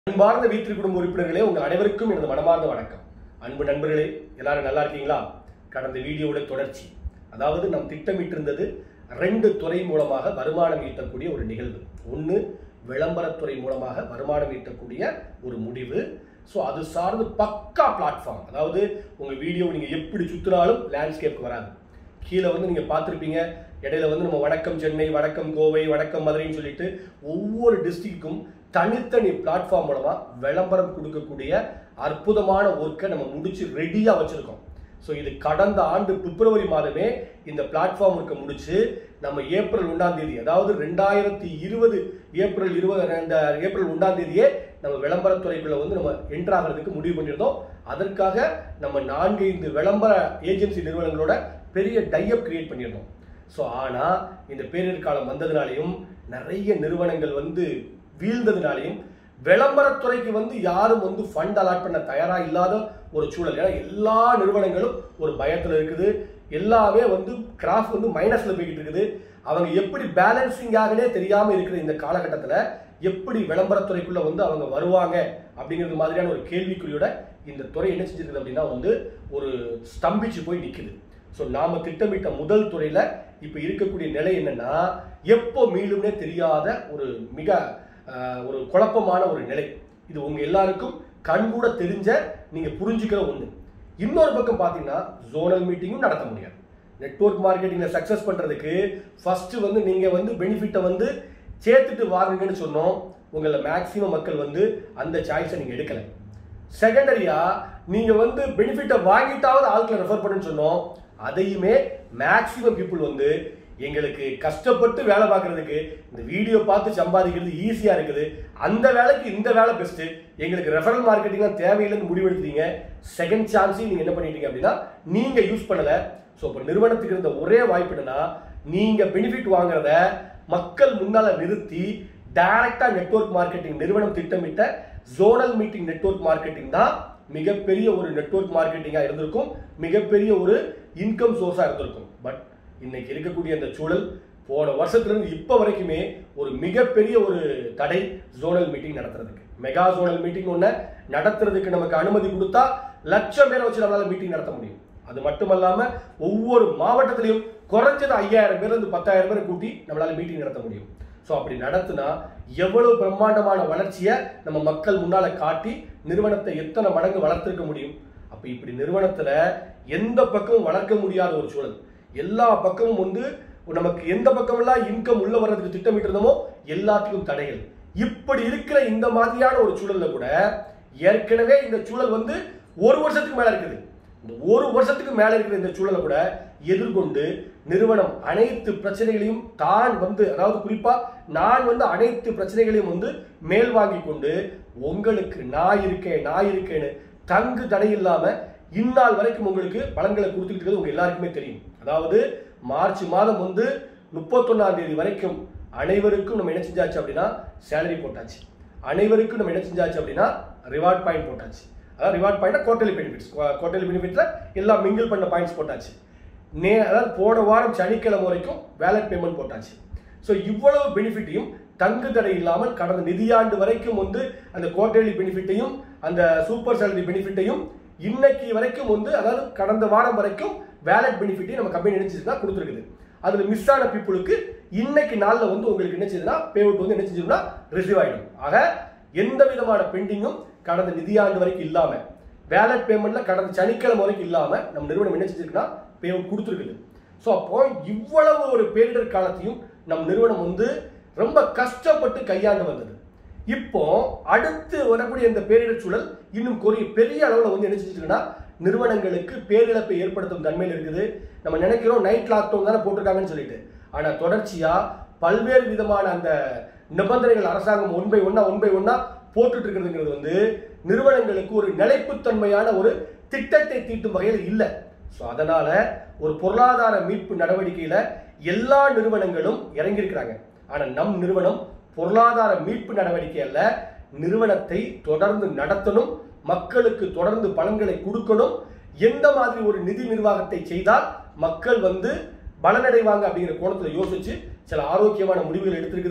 அன்பார்ந்த வீட்டில் குடும்ப உறுப்பினர்களே உங்கள் அனைவருக்கும் எனது மனமார்ந்த வணக்கம் அன்பு நண்பர்களே எல்லாரும் நல்லா இருக்கீங்களா கடந்த வீடியோவோட தொடர்ச்சி அதாவது நாம் திட்டமிட்டிருந்தது ரெண்டு துறை மூலமாக வருமானம் ஈட்டக்கூடிய ஒரு நிகழ்வு ஒன்று விளம்பரத்துறை மூலமாக வருமானம் ஈட்டக்கூடிய ஒரு முடிவு ஸோ அது சார்ந்து பக்கா பிளாட்ஃபார்ம் அதாவது உங்கள் வீடியோ நீங்கள் எப்படி சுற்றினாலும் லேண்ட்ஸ்கேப் வராது கீழே வந்து நீங்கள் பார்த்துருப்பீங்க இடையில வந்து நம்ம வணக்கம் சென்னை வணக்கம் கோவை வணக்கம் மதுரைன்னு சொல்லிட்டு ஒவ்வொரு டிஸ்ட்ரிக்ட்டுக்கும் தனித்தனி பிளாட்ஃபார்ம் மூலமாக விளம்பரம் கொடுக்கக்கூடிய அற்புதமான ஒர்க்கை நம்ம முடிச்சு ரெடியாக வச்சுருக்கோம் ஸோ இது கடந்த ஆண்டு பிப்ரவரி மாதமே இந்த பிளாட்ஃபார்ம் ஒர்க்கை முடிச்சு நம்ம ஏப்ரல் ஒன்றாம் தேதி அதாவது ரெண்டாயிரத்தி இருபது ஏப்ரல் இருபது ரெண்டு ஏப்ரல் ஒன்றாம் தேதியே நம்ம விளம்பரத்துறைக்குள்ள வந்து நம்ம என்ட்ரு ஆகிறதுக்கு முடிவு பண்ணியிருந்தோம் அதற்காக நம்ம நான்கு ஐந்து விளம்பர ஏஜென்சி நிறுவனங்களோட பெரிய டைப் கிரியேட் பண்ணியிருந்தோம் ஸோ ஆனால் இந்த பேரிடர் காலம் வந்ததுனாலையும் நிறைய நிறுவனங்கள் வந்து வீழ்ந்ததுனாலையும் விளம்பரத்துறைக்கு வந்து யாரும் வந்து ஃபண்ட் அலாட் பண்ண தயாரா இல்லாத ஒரு சூழல் ஏன்னா எல்லா நிறுவனங்களும் ஒரு பயத்தில் இருக்குது எல்லாமே வந்து கிராஃப் வந்து மைனஸ்ல போய்கிட்டு இருக்குது அவங்க எப்படி பேலன்சிங் ஆகனே தெரியாம இருக்கிற இந்த காலகட்டத்தில் எப்படி விளம்பரத்துறைக்குள்ள வந்து அவங்க வருவாங்க அப்படிங்கிறது மாதிரியான ஒரு கேள்விக்குறியோட இந்த துறை என்ன செஞ்சிருக்குது அப்படின்னா வந்து ஒரு ஸ்தம்பிச்சு போய் நிற்குது ஸோ நாம திட்டமிட்ட முதல் துறையில இப்போ இருக்கக்கூடிய நிலை என்னன்னா எப்போ மீளும்னே தெரியாத ஒரு மிக ஆஹ், ஒரு குழப்பமான ஒரு நிலை இது உங்க எல்லாருக்கும் கண்கூட தெரிஞ்ச நீங்க புரிஞ்சுக்கிற ஒண்ணு இன்னொரு பக்கம் பார்த்தீங்கன்னா ஜோனல் மீட்டிங்கும் நடத்த முடியாது நெட்வொர்க் மார்க்கெட்டிங்ல சக்சஸ் பண்றதுக்கு ஃபர்ஸ்ட் வந்து நீங்க வந்து பெனிஃபிட்டை வந்து சேர்த்துட்டு வாங்குங்கன்னு சொன்னோம் உங்களை மேக்சிமம் மக்கள் வந்து அந்த சாய்ஸை நீங்க எடுக்கல செகண்டரியா நீங்க வந்து பெனிஃபிட்டை வாங்கிட்டாவது ஆட்களை ரெஃபர் பண்ணுன்னு சொன்னோம் அதையுமே மேக்சிமம் பீப்புள் வந்து எங்களுக்கு கஷ்டப்பட்டு வேலை பார்க்கறதுக்கு இந்த வீடியோ பார்த்து சம்பாதிக்கிறது ஈஸியா இருக்குது அந்த வேலைக்கு இந்த வேலை பெஸ்ட் எங்களுக்கு ரெஃபரல் மார்க்கெட்டிங்லாம் தேவையில்லைன்னு முடிவெடுத்தீங்க செகண்ட் சான்ஸையும் நீங்க என்ன பண்ணிட்டீங்க அப்படின்னா நீங்க யூஸ் பண்ணல ஸோ இப்போ நிறுவனத்துக்கு இருந்த ஒரே வாய்ப்பு என்னன்னா நீங்க பெனிஃபிட் வாங்குறத மக்கள் முன்னால நிறுத்தி டைரக்டா நெட்வொர்க் மார்க்கெட்டிங் நிறுவனம் திட்டமிட்ட ஜோனல் மீட்டிங் நெட்வொர்க் மார்க்கெட்டிங் தான் மிகப்பெரிய ஒரு நெட்வொர்க் மார்க்கெட்டிங்கா இருந்திருக்கும் மிகப்பெரிய ஒரு இன்கம் சோர்ஸா இருந்திருக்கும் பட் இன்னைக்கு இருக்கக்கூடிய அந்த சூழல் போன வருஷத்துல இருந்து இப்போ வரைக்குமே ஒரு மிகப்பெரிய ஒரு தடை ஜோனல் மீட்டிங் நடத்துறதுக்கு மெகா ஜோனல் மீட்டிங் ஒன்று நடத்துறதுக்கு நமக்கு அனுமதி கொடுத்தா லட்சம் பேரை வச்சு நம்மளால மீட்டிங் நடத்த முடியும் அது மட்டுமல்லாம ஒவ்வொரு மாவட்டத்திலையும் குறைஞ்சது ஐயாயிரம் பேர்ல இருந்து பத்தாயிரம் பேரை கூட்டி நம்மளால மீட்டிங் நடத்த முடியும் ஸோ அப்படி நடத்துனா எவ்வளவு பிரம்மாண்டமான வளர்ச்சியை நம்ம மக்கள் முன்னால காட்டி நிறுவனத்தை எத்தனை மடங்கு வளர்த்திருக்க முடியும் அப்ப இப்படி நிறுவனத்துல எந்த பக்கமும் வளர்க்க முடியாத ஒரு சூழல் எல்லா பக்கமும் வந்து நமக்கு எந்த பக்கமெல்லாம் இன்கம் உள்ள வர்றதுக்கு திட்டமிட்டிருந்தோமோ எல்லாத்துக்கும் தடைகள் இப்படி இருக்கிற இந்த மாதிரியான ஒரு சூழல்ல கூட ஏற்கனவே இந்த சூழல் வந்து ஒரு வருஷத்துக்கு மேல இருக்குது இந்த ஒரு வருஷத்துக்கு மேல இருக்கிற இந்த சூழலை கூட எதிர்கொண்டு நிறுவனம் அனைத்து பிரச்சனைகளையும் தான் வந்து அதாவது குறிப்பா நான் வந்து அனைத்து பிரச்சனைகளையும் வந்து மேல் வாங்கி கொண்டு உங்களுக்கு நான் இருக்கேன் நான் இருக்கேன்னு தங்கு தடை இல்லாம இந்நாள் வரைக்கும் உங்களுக்கு பலன்களை கொடுத்துக்கிட்டு இருக்கிறது உங்க எல்லாருக்குமே தெரியும் அதாவது மார்ச் மாதம் வந்து முப்பத்தொன்னாம் தேதி வரைக்கும் அனைவருக்கும் நம்ம என்ன செஞ்சாச்சு அப்படின்னா சேலரி போட்டாச்சு அனைவருக்கும் நம்ம என்ன செஞ்சாச்சு அப்படின்னா ரிவார்ட் பாயிண்ட் போட்டாச்சு அதாவது reward point quarterly benefits quarterly பெனிஃபிட்ல எல்லாம் மிங்கிள் பண்ண பாயிண்ட்ஸ் போட்டாச்சு நே அதாவது போன வாரம் சனிக்கிழமை வரைக்கும் வேலட் பேமெண்ட் போட்டாச்சு ஸோ இவ்வளவு பெனிஃபிட்டையும் தங்கு தடை இல்லாமல் கடந்த நிதியாண்டு வரைக்கும் வந்து அந்த குவார்டர்லி பெனிஃபிட்டையும் அந்த சூப்பர் சேலரி பெனிஃபிட்டையும் இன்னைக்கு வரைக்கும் வந்து அதாவது கடந்த வாரம் வரைக்கும் வேலட் பெனிஃபிட்டையும் நம்ம கம்பெனி நினைச்சிருந்தா கொடுத்துருக்குது அதுல மிஸ் ஆன பீப்புளுக்கு இன்னைக்கு நாள்ல வந்து உங்களுக்கு என்ன செய்யுதுன்னா பே அவுட் வந்து என்ன செஞ்சோம்னா ரிசீவ் ஆயிடும் ஆக எந்த விதமான பெண்டிங்கும் கடந்த நிதியாண்டு வரைக்கும் இல்லாம வேலட் பேமெண்ட்ல கடந்த சனிக்கிழமை வரைக்கும் இல்லாம நம்ம நிறுவனம் என்ன செஞ்சிருக்குன்னா பே அவுட் கொடுத்துருக்குது ஸோ அப்போ இவ்வளவு ஒரு பேரிடர் காலத்தையும் நம் நிறுவனம் வந்து ரொம்ப கஷ்டப்பட்டு கையாண்டு வந்தது இப்போ அடுத்து வரக்கூடிய இந்த பேரிடர் சூழல் இன்னும் கொரிய பெரிய அளவில் வந்து என்ன செஞ்சுருக்குன்னா நிறுவனங்களுக்கு பேரிழப்பை ஏற்படுத்தும் தன்மையில் இருக்குது நம்ம நினைக்கிறோம் நைட் லாக்டவுன் தானே போட்டிருக்காங்கன்னு சொல்லிட்டு ஆனால் தொடர்ச்சியா பல்வேறு விதமான அந்த நிபந்தனைகள் அரசாங்கம் ஒன் பை ஒன்னா ஒன் பை ஒன்னா போட்டுட்டு இருக்கிறதுங்கிறது வந்து நிறுவனங்களுக்கு ஒரு நிலைப்புத்தன்மையான ஒரு திட்டத்தை தீட்டும் வகையில் இல்லை ஸோ அதனால ஒரு பொருளாதார மீட்பு நடவடிக்கையில எல்லா நிறுவனங்களும் இறங்கியிருக்கிறாங்க ஆனா நம் நிறுவனம் பொருளாதார மீட்பு நடவடிக்கை அல்ல நிறுவனத்தை தொடர்ந்து நடத்தணும் மக்களுக்கு தொடர்ந்து பலன்களை கொடுக்கணும் எந்த மாதிரி ஒரு நிதி நிர்வாகத்தை செய்தால் மக்கள் வந்து பலனடைவாங்க அப்படிங்கிற கோணத்தில் யோசிச்சு சில ஆரோக்கியமான முடிவுகள் எடுத்திருக்குது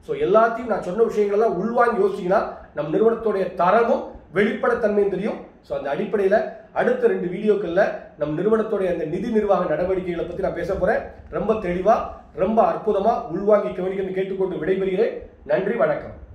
ஸோ எல்லாத்தையும் நான் சொன்ன விஷயங்களெல்லாம் உள்வாங்கி யோசிச்சிங்கன்னா நம் நிறுவனத்துடைய தரமும் வெளிப்படைத்தன்மையும் தெரியும் ஸோ அந்த அடிப்படையில் அடுத்த ரெண்டு வீடியோக்களில் நம் நிறுவனத்துடைய அந்த நிதி நிர்வாக நடவடிக்கைகளை பற்றி நான் பேச போகிறேன் ரொம்ப தெளிவாக ரொம்ப அற்புதமாக உள்வாங்கி கவனிக்கணும்னு கேட்டுக்கொண்டு விடைபெறுகிறேன் நன்றி வணக்கம்